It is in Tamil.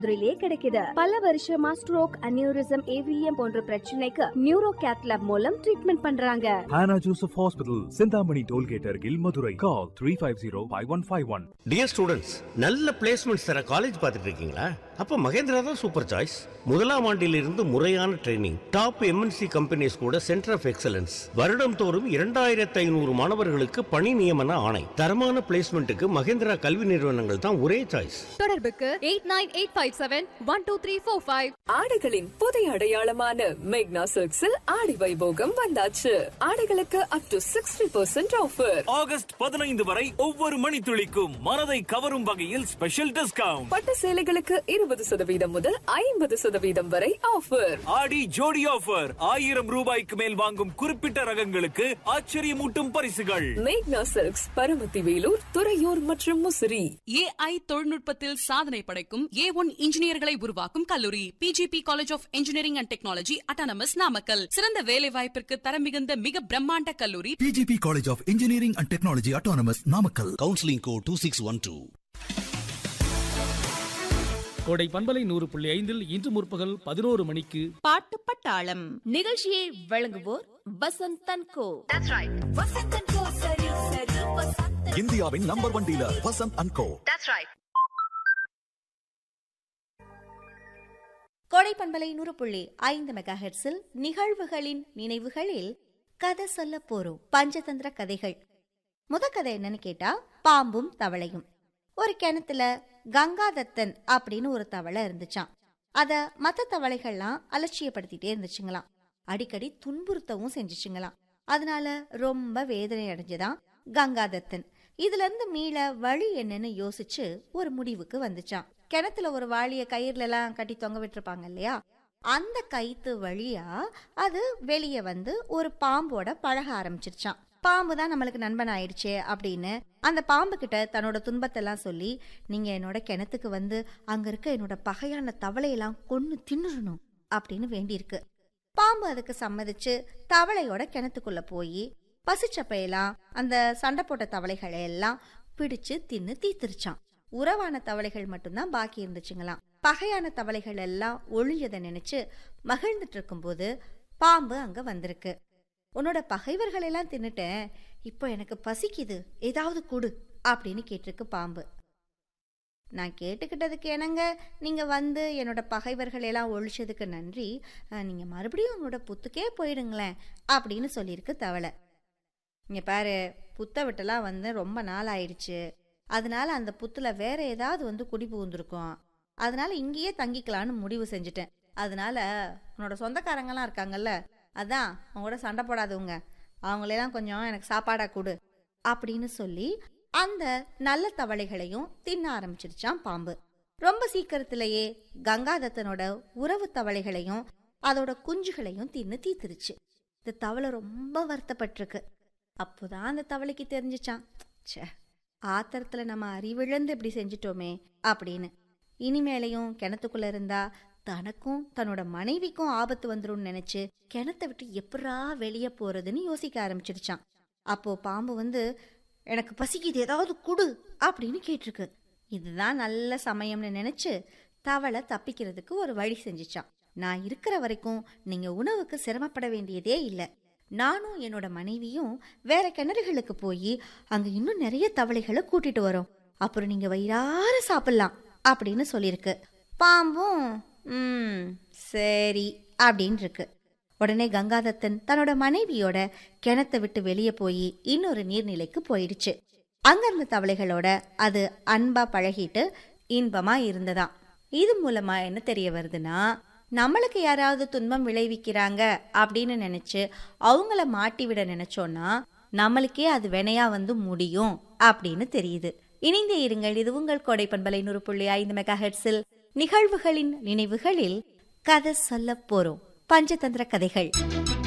மதுரையிலே கிடைக்குது பல வருஷமா ஸ்ட்ரோக் அனியூரிசம் ஏவிஎம் போன்ற பிரச்சனைக்கு நியூரோ கேத்லாப் மூலம் ட்ரீட்மெண்ட் பண்றாங்க Hannah Joseph Hospital, Sindhamani Tollgate, Argil, Madurai. Call 350 5151. Dear students நல்ல பிளேஸ்மெண்ட்ஸ் தர காலேஜ் பார்த்துட்டு இருக்கீங்களா அப்ப மகேந்திரா தான் சூப்பர் சாய்ஸ் முதலாம் ஆண்டிலிருந்து முறையான ட்ரைனிங் டாப் எம்என்சி கம்பெனிஸ் கூட சென்டர் ஆஃப் எக்ஸலன்ஸ் வருடம் தோறும் இரண்டாயிரத்து ஐநூறு மாணவர்களுக்கு பணி நியமன ஆணை தரமான பிளேஸ்மெண்ட்டுக்கு மகேந்திரா கல்வி நிறுவனங்கள் தான் ஒரே சாய்ஸ் தொடர்புக்கு eight nine eight five seven one two three four five ஆடைகளின் புதிய அடையாளமான மேக்னா சில்க்ஸில் ஆடி வைபோகம் வந்தாச்சு ஆடைகளுக்கு up to sixty percent offer August பதினைந்து வரை ஒவ்வொரு மணித்துளிக்கும் மனதை கவரும் வகையில் ஸ்பெஷல் டிஸ்கவுண்ட் பட்டு சேலைகளுக்கு இருபது சதவீதம் முதல் ஐம்பது சதவீதம் வரை ஆஃபர் ஆடி ஜோடி ஆஃபர் ஆயிரம் ரூபாய்க்கு மேல் வாங்கும் குறிப்பிட்ட ரகங்களுக்கு ஆச்சரியமூட்டும் பரிசுகள் மேக்னா சில்க்ஸ் பரமத்தி வேலூர் துறையூர் மற்றும் முசிறி ஏஐ தொழில்நுட்பத்தில் சாதனை படைக்கும் ஏ ஒன் இன்ஜினியர்களை உருவாக்கும் கல்லூரி PGP college of engineering and technology autonomous Namakkal சிறந்த வேலை வாய்ப்பிற்கு தரம் மிகுந்த மிக பிரம்மாண்ட கல்லூரி PGP College of Engineering and Technology Autonomous Namakkal. Counselling code two six one two Kodai பண்பலை நூறு புள்ளி ஐந்தில் இன்று முற்பகல் பதினோரு மணிக்கு பாட்டு பட்டாளம் நிகழ்ச்சியை வழங்குவோர் வசந்த் தன்கோ இந்தியாவின் number one dealer Vasanth and co Kodai பண்பலை நூறு புள்ளி ஐந்து மெகா ஹெர்ட்ஸில் நிகழ்வுகளின் நினைவுகளில் கதை சொல்ல போறோம் பஞ்சதந்திர கதைகள் முத கதை என்னன்னு கேட்டா பாம்பும் தவளையும் ஒரு கிணத்துல கங்காதத்தன் அப்படின்னு ஒரு தவளை இருந்துச்சாம் அத மத்த தவளைகள்லாம் அலட்சியப்படுத்திட்டே இருந்துச்சுங்களாம் அடிக்கடி துன்புறுத்தவும் செஞ்சுச்சுங்களாம் அதனால ரொம்ப வேதனை அடைஞ்சுதான் கங்காதத்தன் இதுல இருந்து மீள வழி என்னன்னு யோசிச்சு ஒரு முடிவுக்கு வந்துச்சான் கிணத்துல ஒரு வாளிய கயிறுல எல்லாம் கட்டி தொங்க விட்டுருப்பாங்க இல்லையா அந்த கயித்து வழியா அது வெளியே வந்து ஒரு பாம்போட பழக ஆரம்பிச்சிருச்சான் பாம்பு தான் நம்மளுக்கு நண்பன் ஆயிடுச்சே அப்படின்னு அந்த பாம்பு கிட்ட தன்னோட துன்பத்தெல்லாம் சொல்லி நீங்க என்னோட கிணத்துக்கு வந்து அங்க இருக்க என்னோட பகையான தவளையெல்லாம் கொன்னு தின்னுறணும் அப்படின்னு வேண்டியிருக்கு பாம்பு அதுக்கு சம்மதிச்சு தவளையோட கிணத்துக்குள்ள போய் பசிச்சப்பையெல்லாம் அந்த சண்டை போட்ட தவளைகளை எல்லாம் பிடிச்சு தின்னு தீத்துருச்சான் உறவான தவளைகள் மட்டும்தான் பாக்கி இருந்துச்சுங்களாம் பகையான தவளைகள் எல்லாம் ஒழிஞ்சதை நினைச்சு மகிழ்ந்துட்டு இருக்கும்போது பாம்பு அங்க வந்திருக்கு உன்னோட பகைவர்கள் எல்லாம் தின்னுட்டேன் இப்போ எனக்கு பசிக்குது ஏதாவது கொடு அப்படின்னு கேட்டிருக்கு பாம்பு நான் கேட்டுக்கிட்டதுக்கு என்னங்க நீங்க வந்து என்னோட பகைவர்கள் எல்லாம் ஒழிச்சதுக்கு நன்றி அஹ், நீங்க மறுபடியும் உங்களோட புத்துக்கே போயிடுங்களேன் அப்படின்னு சொல்லியிருக்கு தவளை இங்க பாரு புத்த விட்டெல்லாம் வந்து ரொம்ப நாள் ஆயிடுச்சு அதனால அந்த புத்துல வேற ஏதாவது வந்து குடி புகுந்திருக்கும் அதனால இங்கேயே தங்கிக்கலான்னு முடிவு செஞ்சுட்டேன் அதனால உன்னோட சொந்தக்காரங்கெல்லாம் இருக்காங்கல்ல அதான் அவங்க கூட சண்டை போடாதவங்க அவங்களெல்லாம் கொஞ்சம் எனக்கு சாப்பாடா கொடு அப்படின்னு சொல்லி அந்த நல்ல தவளைகளையும் தின்ன ஆரம்பிச்சிருச்சான் பாம்பு ரொம்ப சீக்கிரத்திலேயே கங்காதத்தனோட உறவு தவளைகளையும் அதோட குஞ்சுகளையும் தின்னு தீத்துருச்சு இந்த தவளை ரொம்ப வருத்தப்பட்டிருக்கு அப்போதான் அந்த தவளைக்கு தெரிஞ்சுச்சான் ச்சே ஆத்திரத்துல நம்ம அறிவிழந்து இப்படி செஞ்சிட்டோமே அப்படின்னு இனிமேலையும் கிணத்துக்குள்ள இருந்தா தனக்கும் தன்னோட மனைவிக்கும் ஆபத்து வந்துரும்னு நினைச்சு கிணத்தை விட்டு எப்படா வெளியே போறதுன்னு யோசிக்க ஆரம்பிச்சிருச்சான் அப்போ பாம்பு வந்து எனக்கு பசிக்குது ஏதாவது குடு அப்படின்னு கேட்டிருக்கு இதுதான் நல்ல சமயம்னு நினைச்சு தவளை தப்பிக்கிறதுக்கு ஒரு வழி செஞ்சுச்சான் நான் இருக்கிற வரைக்கும் நீங்க உணவுக்கு சிரமப்பட வேண்டியதே இல்லை நானும் என்னோட மனைவியும் வேற கிணறுகளுக்கு போய் அங்க இன்னும் நிறைய தவளைகளை கூட்டிட்டு வரோம் அப்புறம் நீங்க வயிறார சாப்பிடலாம் அப்படின்னு சொல்லியிருக்கு பாம்பும் ம் சரி அப்படின்னு இருக்கு உடனே கங்காதத்தன் தன்னோட மனைவியோட கிணத்தை விட்டு வெளியே போய் இன்னொரு நீர்நிலைக்கு போயிடுச்சு அங்க இருந்த தவளைகளோட அது அன்பா பழகிட்டு இன்பமா இருந்ததாம் இது மூலமா என்ன தெரிய வருதுன்னா நம்மளுக்கு யாராவது துன்பம் விளைவிக்கிறாங்க அப்படின்னு நினைச்சு அவங்கள மாட்டி விட நினைச்சோன்னா நம்மளுக்கே அது வினையா வந்து முடியும் அப்படின்னு தெரியுது இணைந்தே இருங்கள் இது உங்கள் கோடை பண்பலை நூறு புள்ளி ஐந்து மெகா ஹெர்ட்ஸில் நிகழ்வுகளின் நினைவுகளில் கதை சொல்ல போறோம் பஞ்சதந்திர கதைகள்